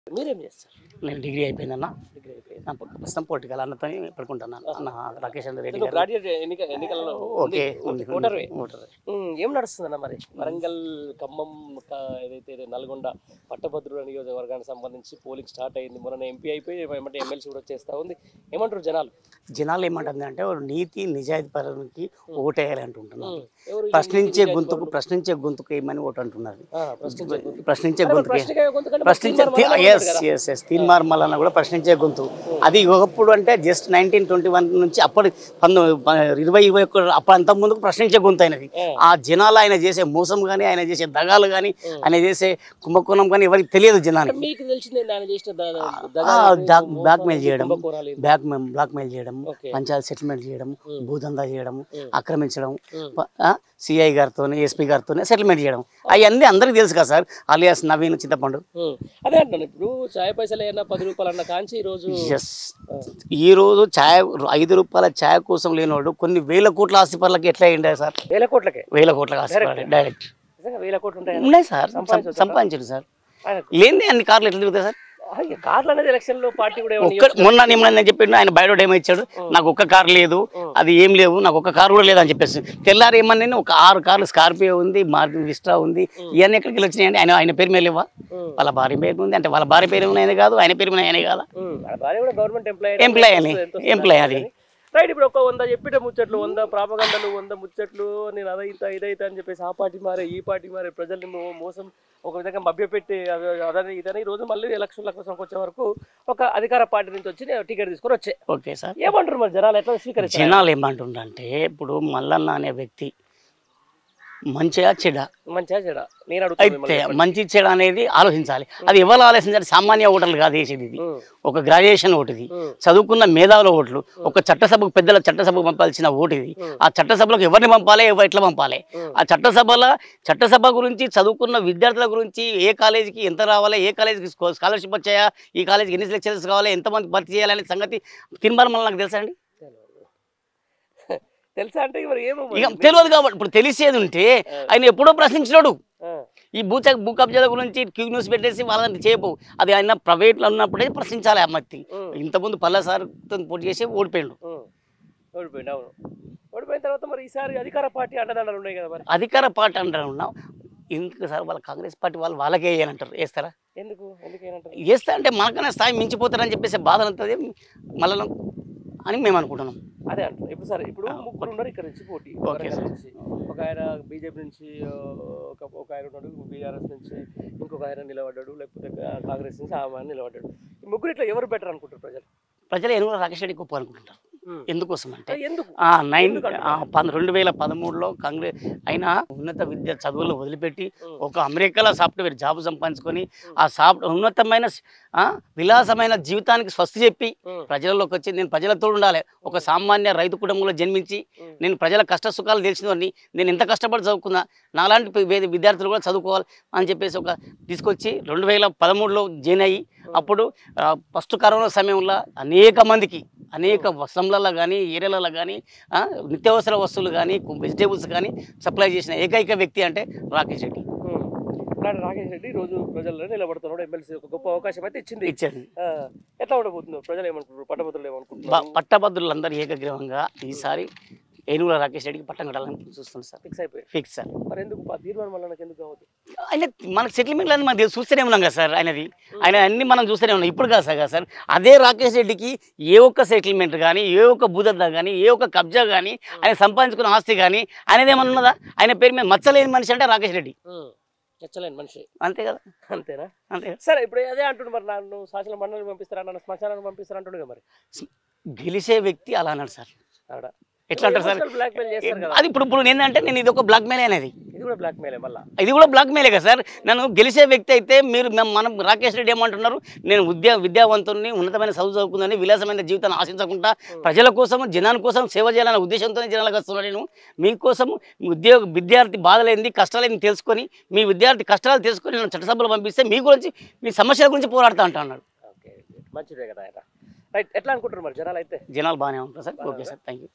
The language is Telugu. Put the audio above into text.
మీరేం చేస్తారు నేను డిగ్రీ అయిపోయిందన్న డిగ్రీ అయిపోయింది నా ప్రస్తుతం పొలిటికల్ అన్నతో పెట్టుకుంటున్నాను అన్న రాకేష్ చంద్ర రెడ్డి గారు గ్రాడ్యుయేట్ ఎన్నిక ఎన్నికలలో ఓకే ఉంది, ఉంది, ఓటర్వే ఓటరే. ఉమ్, ఏం నడుస్తుందన్న మరి వరంగల్ ఖమ్మం క- ఏదైతే ఇది నల్గొండ పట్టభద్రుల నియోజకవర్గానికి సంబంధించి పోలింగ్ స్టార్ట్ అయింది మొన్న ఎంపీ అయిపోయి ఏమంటే ఎమ్మెల్సీ కూడా వచ్చేస్తా ఉంది ఏమంటారు జనాలు జనాలు ఏమంటుంది అంటే నీతి నిజాయితీ పరునికి ఓటేయాలి అంటుంటున్నారు ఉమ్, ఎవరు ఈ ప్రశ్నించే గొంతుకు ప్రశ్నించే గొంతుకు ఏమని ఓటు అంటున్నారు ఆ, ప్రశ్నించే గొంతు. ప్రశ్నించే అరే మరి గొంతుకే ప్రశ్నకే గొంతు కంటే ప్రశ్నించే మరి తీర్మానం yes yes yes Teenmar Mallanna కూడా ప్రశ్నించే గొంతు అది ఒకప్పుడు అంటే జస్ట్ నైన్టీన్ ట్వంటీ వన్ నుంచి అప్పటి పంతొమ్మిది ప- ఇరవై ఇరవై ఒక్క అప్పుడు అంత ముందుకు ప్రశ్నించే గొంతు అయినది ఆ జనాలు ఆయన చేసే మోసం కానీ ఆయన చేసే దగాలు కానీ ఆయన చేసే కుంభకోణం కానీ ఎవరికి తెలియదు జనానికి మీకు తెలిసిందే ఆయన చేసిన ద- ద- ఆ, దగాలు, డాక్- మోసాలు, బ్లాక్మెయిల్ చేయడం కుంభకోణాలు ఏంటి? బ్లాక్ బ్లాక్ మెయిల్ చేయడం ఓకే. పంచాయతీ సెటిల్మెంట్ చేయడం భూదందా చేయడం ఉమ్. ఆక్రమించడం ఉమ్. సిఐ గారితో ఎస్పీ గారితో సెటిల్మెంట్ చేయడం అవన్నీ అందరికీ తెలుసు కదా సార్ అలియాస్ నవీన్ చింతపండు ఉమ్. అదే అంటున్నాను ఇప్పుడు చాయ్ పైసలు అయినా పది రూపాయలు అన్న కాంచి ఈ రోజు ఎస్ ఈ రోజు ఛాయ్ ఐదు రూపాయల ఛాయ్ కోసం లేనివాడు కొన్ని వేల కోట్ల ఆస్తిపరులకి ఎట్లా అయ్యిండే సార్ వేల కోట్లకే వేల కోట్ల ఆస్తిపరులు డైరెక్ట్ నిజంగా వేల కోట్లు ఉంటాయి ఉన్నాయి సార్ సంపాదించొచ్చా? సంపాదించారు సార్ ఆయనకు లేనిదే అన్ని కార్లు ఎట్లా తిరుగుతాయి సార్ ఆ, ఈ కార్లు అనేది ఎలక్షన్ లో పార్టీ కూడా ఏమన్నా ఒక్క మొన్న నిన్న చెప్పిండు ఆయన బయోడేట్ ఏమో ఇచ్చాడు నాకు ఒక్క కారు లేదు అది ఏం లేవు నాకు ఒక్క కారు కూడా లేదు అని చెప్పేసి తెల్లారి ఏమన్నా ఒక ఆరు కార్లు స్కార్పియో ఉంది మార్క్ విస్టా ఉంది ఇవన్నీ ఎక్కడికి వెళ్ళి వచ్చినాయండి ఆయన ఆయన పేరు మీద లేవా ఉమ్. వాళ్ళ భార్య పేరు ఉంది అంటే వాళ్ళ భార్య పేరు మీద ఆయన కాదు ఆయన పేరు మీద ఆయన కాదా ఉమ్, వాళ్ళ భార్య కూడా గవర్నమెంట్ ఎంప్లాయీ ఎంప్లాయ్ అని ఎంప్లాయ్ అది రైట్ ఇప్పుడు ఒక వంద చెప్పిన ముచ్చట్లు వంద ప్రాపగండలు వంద ముచ్చట్లు నేను అదైతా ఇదైతా అని చెప్పేసి ఆ పార్టీ మారే ఈ పార్టీ మారే ప్రజల్ని మో- మోసం ఒక విధంగా మభ్యపెట్టి అద- అదని ఇదని ఈ రోజు మళ్ళీ ఎలక్షన్ల కోసం వచ్చే వరకు ఒక అధికార పార్టీ నుంచి వచ్చి నేను టికెట్ తీసుకొని వచ్చే ఓకే సార్ ఏమంటారు మరి జనాలు ఎట్లా స్వీకరించారు జనాలు ఏమంటుండంటే ఇప్పుడు మల్లన్న అనే వ్యక్తి మంచిగా చెడ మంచిగా చెడ నేను అడుగుతాను అయితే మంచి చెడ అనేది ఆలోచించాలి అది ఎవరు ఆలోచించాలి సామాన్య ఓటర్లు కాదు వేసేది ఇది ఉమ్, ఒక గ్రాడ్యుయేషన్ ఓటు ఇది ఉమ్, చదువుకున్న మేధావుల ఓట్లు ఒక చట్టసభకు పెద్దల చట్టసభకు పంపాల్సిన ఓటు ఇది ఆ చట్టసభలకు ఎవరిని పంపాలి ఎవ- ఎట్లా పంపాలి ఉమ్. ఆ చట్టసభల చట్టసభ గురించి చదువుకున్న విద్యార్థుల గురించి ఏ కాలేజీకి ఎంత రావాలి ఏ కాలేజీకి స్కో- స్కాలర్షిప్ వచ్చాయా ఈ కాలేజీకి ఎన్ని లెక్చరర్స్ కావాలి ఎంతమంది భర్తీ చేయాలనే సంగతి తిరుమల మళ్ళీ నాకు తెలుసా అండి తెలుసా అంటే మరి ఏమో మరి. ఇక తెలియదు కాబట్టి ఇప్పుడు తెలిసేది ఉంటే ఆయన ఎప్పుడో ప్రశ్నించినాడు ఆ, ఈ భూ చ- భూ కబ్జాల గురించి క్యూ న్యూస్ పెట్టేసి వాళ్ళని చేయపు అది ఆయన ప్రైవేట్లో ఉన్నప్పుడే ప్రశ్నించాలి ఆ మత్తి ఉమ్. ఇంతకుముందు పల్లె సార్తో పోటీ చేసి ఓడిపోయిండు ఉమ్. ఓడిపోయింది అవును ఓడిపోయిన తర్వాత మరి ఈసారి అధికార పార్టీ అండదండలు ఉన్నాయి కదా మరి అధికార పార్టీ అంటారు ఉన్నాం ఎందుకు సార్ వాళ్ళ కాంగ్రెస్ పార్టీ వాళ్ళు వాళ్ళకే వేయాలంటారు వేస్తారా ఎందుకు ఎందుకు ఏనంటారు వేస్తా అంటే మనకన్నా స్థాయి మించిపోతారని చెప్పేసి బాధ అంతది మళ్ళీ అని మేము అనుకుంటున్నాం అదే అంటారు ఇప్పుడు సరే ఇప్పుడు ముగ్గురు ఉన్నారు ఇక్కడ నుంచి పోటీ ఓకే వరంగల్ సార్. నుంచి ఒక ఆయన బీజేపీ నుంచి ఆ, ఒక ఒక ఆయన ఉన్నాడు బీఆర్ఎస్ నుంచి ఇంకొక ఆయన నిలబడ్డాడు లేకపోతే కాంగ్రెస్ నుంచి ఆమె ఆయన నిలబడ్డాడు ఈ ముగ్గురు ఇట్లా ఎవరు బెటర్ అనుకుంటారు ప్రజలు ప్రజలు ఎనుగుల రాకేష్ రెడ్డి గొప్ప అనుకుంటారు ఉమ్. ఎందుకోసం అంటే అది ఎందుకు ఆ, నైన్ ఎందుకు అంటారు? ఆ, పద- రెండు వేల పదమూడులో కాంగ్రెస్ ఆయన ఉన్నత విద్య చదువులు వదిలిపెట్టి ఉమ్. ఒక అమెరికాలో సాఫ్ట్వేర్ జాబ్ సంపాదించుకొని ఆ సాఫ్ట్ ఉన్నతమైన ఆ, విలాసమైన జీవితానికి స్వస్తి చెప్పి ఉమ్. ప్రజలలోకి వచ్చి నేను ప్రజలతో ఉండాలి ఒక సామాన్య రైతు కుటుంబంలో జన్మించి ఉమ్. నేను ప్రజల కష్ట సుఖాలు తెలిసినవాడిని నేను ఎంత కష్టపడి చదువుకున్నా నాలాంటి పి- వేద విద్యార్థులు కూడా చదువుకోవాలి అని చెప్పేసి ఒక తీసుకొచ్చి రెండు వేల పదమూడులో జాయిన్ అయ్యి అప్పుడు ఆ, ఫస్ట్ కరోనా సమయంలో అనేక మందికి అనేక వస్త్రంలలో కానీ ఏరియాలలో కానీ నిత్యావసర వస్తువులు కానీ వెజిటేబుల్స్ కానీ సప్లై చేసిన ఏకైక వ్యక్తి అంటే రాకేష్ రెడ్డి ఉమ్. ఇలాంటి రాకేష్ రెడ్డి ఈ రోజు ప్రజల్లో నిలబడుతున్నాడు ఎమ్మెల్సీ ఒక గొప్ప అవకాశం అయితే ఇచ్చింది ఇచ్చారు ఆ, ఎట్లా ఉండబోతుందో ప్రజలు ఏమనుకుంటారు పట్టభద్రులు బ- ఏమనుకుంటున్నారు పట్టభద్రులందరూ ఏకగ్రీవంగా ఈసారి ఏనుగుల రాకేష్ రెడ్డికి పట్టం కట్టాలని చూస్తుంది సార్ ఫిక్స్ అయిపోయి ఫిక్స్ సార్ మరి ఎందుకు పా- తీర్మానం వల్ల నాకు ఎందుకు కావద్దు ఆయన మనకు సెటిల్మెంట్లు అని మనం చూస్తూనే ఉన్నాం కదా సార్ ఆయనది ఆయన అన్ని మనం చూస్తూనే ఉన్నాం ఇప్పుడు కాదు సార్ కదా సార్ అదే రాకేష్ రెడ్డికి ఏ ఒక్క సెటిల్మెంట్ కానీ ఏ ఒక్క భూదత్త కానీ ఏ ఒక్క కబ్జా కానీ ఆయన సంపాదించుకున్న ఆస్తి కానీ ఆయనది ఏమన్నా ఉన్నదా ఆయన పేరు మీద మచ్చలేని మనిషి అంటే రాకేష్ రెడ్డి నచ్చలేని మనిషి అంతే కదా అంతేనా అంతే కదా. సరే ఇప్పుడు అదే అంటుండు మరి నన్ను శాసన మండలికి పంపిస్తారా నన్ను శ్మశానానికి పంపిస్తారా అంటుండగా మరి గెలిచే వ్యక్తి అలా అన్నాడు సార్ ఆడ ఎట్లా అంటారు సార్ బ్లాక్ మెయిల్ చేస్తారు కదా అది ఇప్పుడు ఇప్పుడు ఏంటంటే నేను ఇది ఒక బ్లాక్ మెయిల్ అనేది ఇది కూడా బ్లాక్ మెయిల్ మళ్ళా ఇది కూడా బ్లాక్ మెయిలే కదా సార్ నన్ను గెలిచే వ్యక్తి అయితే మీరు మేము- మనం రాకేష్ రెడ్డి ఏమంటున్నారు నేను విద్యా విద్యావంతుని ఉన్నతమైన చదువు చదువుకుందని విలాసమైన జీవితాన్ని ఆశించకుండా ప్రజల కోసం జనాల కోసం సేవ చేయాలనే ఉద్దేశంతోనే జనాలకు వస్తున్నాను నేను మీకోసం మీ ఉద్యోగ విద్యార్థి బాధలేంది కష్టాలేంది తెలుసుకొని మీ విద్యార్థి కష్టాలు తెలుసుకొని నన్ను చట్టసభలో పంపిస్తే మీ గురించి మీ సమస్యల గురించి పోరాడుతూ అంటున్నాడు ఓకే మంచిదే కదా ఆయన రైట్ ఎట్లా అనుకుంటారు మరి జనాలు అయితే జనాలు బాగానే ఉంటారు sir okay sir thank you